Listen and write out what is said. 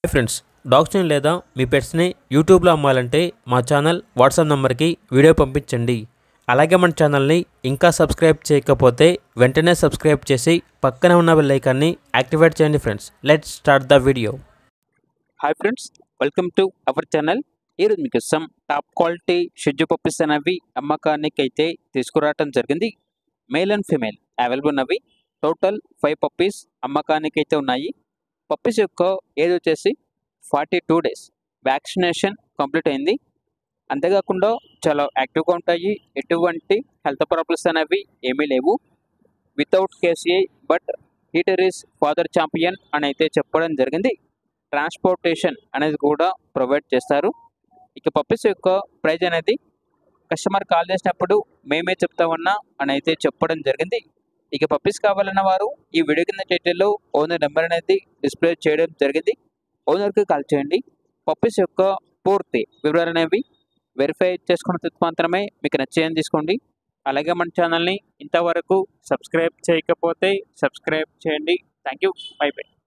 hi friends డాగ్స్ని లేదా మీ పెట్స్ని యూట్యూబ్లో అమ్మాలంటే మా ఛానల్ వాట్సాప్ నెంబర్కి వీడియో పంపించండి అలాగే మన ఛానల్ని ఇంకా సబ్స్క్రైబ్ చేయకపోతే వెంటనే సబ్స్క్రైబ్ చేసి పక్కనే ఉన్న బెల్ ఐకాన్ని యాక్టివేట్ చేయండి friends let's start the video hi friends welcome to our channel ఈరోజు మీకు ఇస్తాం టాప్ క్వాలిటీ షెడ్జు పప్పీస్ అనేవి అమ్మకానికి అయితే తీసుకురావటం జరిగింది మేల్ అండ్ ఫీమేల్ అవైలబుల్ ఉన్నవి టోటల్ ఫైవ్ పప్పీస్ అమ్మకానికి అయితే ఉన్నాయి పప్పీస్ యొక్క ఏజ్ వచ్చేసి forty two days vaccination complete అయింది అంతేకాకుండా చాలా యాక్టివ్గా ఉంటాయి ఎటువంటి హెల్త్ ప్రాబ్లమ్స్ అనేవి ఏమీ లేవు without KCI but heater is father champion అని అయితే చెప్పడం జరిగింది ట్రాన్స్పోర్టేషన్ అనేది కూడా ప్రొవైడ్ చేస్తారు ఇక పప్పీస్ యొక్క ప్రైజ్ అనేది కస్టమర్ కాల్ చేసినప్పుడు మేమే చెప్తామన్నా అని అయితే చెప్పడం జరిగింది ఇక పప్పీస్ కావాలన్న వారు ఈ వీడియో కింద టైటిల్లో ఓనర్ నెంబర్ అనేది డిస్ప్లే చేయడం జరిగింది ఓనర్కి కాల్ చేయండి పప్పీస్ యొక్క పూర్తి వివరాలు అనేవి వెరిఫై చేసుకున్న తర్వాత మాత్రమే మీకు నచ్చేయని తీసుకోండి అలాగే మన ఛానల్ని ఇంతవరకు సబ్స్క్రైబ్ చేయకపోతే సబ్స్క్రైబ్ చేయండి థ్యాంక్ యూ బై బై